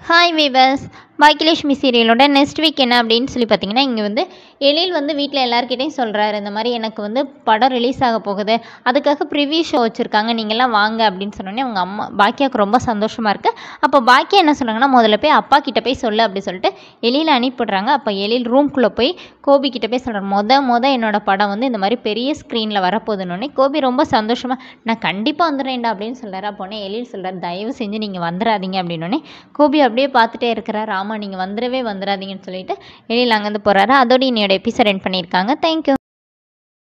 hi viewers Bhagyalakshmi சீரியலோட next week என்ன அப்படின்னு சொல்லி பார்த்தீங்கன்னா இங்கே வந்து எழில் வந்து வீட்டில் எல்லாருக்கிட்டையும் சொல்கிறாரு இந்த மாதிரி எனக்கு வந்து படம் ரிலீஸ் ஆக போகுது அதுக்காக ப்ரிவியூ ஷோ வச்சுருக்காங்க நீங்கள்லாம் வாங்க அப்படின்னு சொன்னோடனே அவங்க அம்மா பாக்கியாவுக்கு ரொம்ப சந்தோஷமாக இருக்குது அப்போ பாக்கியா என்ன சொல்கிறாங்கன்னா முதல்ல போய் அப்பா கிட்ட போய் சொல்லு அப்படி சொல்லிட்டு எழில் அனுப்பிடுறாங்க அப்போ எழில் ரூம்குள்ளே போய் கோபி கிட்ட போய் சொல்கிறார் மொத மொத என்னோட படம் வந்து இந்த மாதிரி பெரிய ஸ்க்ரீனில் வரப்போகுதுன்னொடனே கோபி ரொம்ப சந்தோஷமாக நான் கண்டிப்பாக வந்துடுறேன்டா அப்படின்னு சொல்கிறாரு அப்போனே எழில் சொல்கிறார் தயவு செஞ்சு நீங்கள் வந்துடாதீங்க அப்படின்னோடனே கோபி அப்படியே பார்த்துட்டே இருக்கிறார் ஆமாம் நீங்கள் வந்துடவே வந்துடாதீங்கன்னு சொல்லிட்டு எழில் அங்கேருந்து போகிறாரு அதோட என்னோட எபிசோட் என் பண்ணியிருக்காங்க தேங்க்யூ